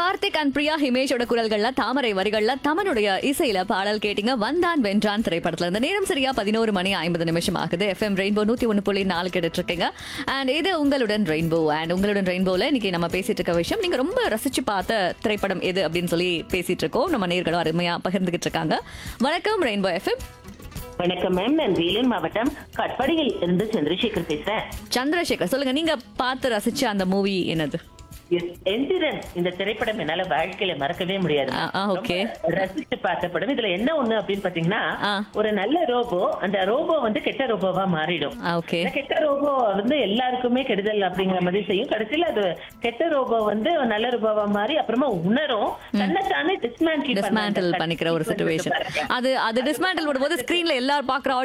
Karthik and Priya ஹிமேஷோட குரல்கள்ல தாமரை வரிகள்ல தமனுடைய இசையில பாடல் கேட்டீங்க வந்தான் வென்றான் திரைப்படத்துல இந்த நேரம் சரியா பதினோரு மணி ஐம்பது நிமிஷம் ஆகுது எஃப்எம் ரெயின்போ நூத்தி ஒன்று புள்ளி நாலு கேட்டுட்டு இருக்கீங்க அண்ட் இது உங்களுடன் ரெயின்போ அண்ட் உங்களுடன் ரெயின்போல இன்னைக்கு நம்ம பேசிட்டு இருக்க விஷயம் நீங்க ரொம்ப ரசிச்சு பார்த்த திரைப்படம் எது அப்படின்னு சொல்லி பேசிட்டு இருக்கோம் நம்ம நேர்களும் அருமையா பகிர்ந்துகிட்டு இருக்காங்க வணக்கம் ரெயின்போ எஃப்எம் வணக்கம் மேம் நான் வேலூர் மாவட்டம் கட்பாடியில் இருந்து சந்திரசேகர் பேசுறேன் சந்திரசேகர் சொல்லுங்க நீங்க பார்த்து ரசிச்ச அந்த மூவி என்னது எஸ், எந்திரன் இந்த திரைப்படம் என்னால வாழ்க்கையில மறக்கவே முடியாது ஆ, ஆ, okay. ரொம்ப ரசிச்சு பார்த்த படம் இதுல என்ன ஒண்ணு அப்படின்னு பாத்தீங்கன்னா ஆ. ஒரு நல்ல ரோபோ அந்த ரோபோ வந்து கெட்ட ரோபோவா மாறிடும் ஓகே இந்த கெட்ட ரோபோ வந்து எல்லாருக்குமே கெடுதல் அப்படிங்கிற மாதிரி செய்யும் கடைசியில அது கெட்ட ரோபோ வந்து நல்ல ரோபோவா மாறி அப்புறமா உணரும் தன்னைத்தானே டிஸ்மேண்டில் டிஸ்மேண்டில் பண்ணிக்கிற ஒரு சுச்சுவேஷன் அது அது டிஸ்மேண்டில் பண்ணும்போது ஸ்கிரீன்ல எல்லாரும் பாக்குற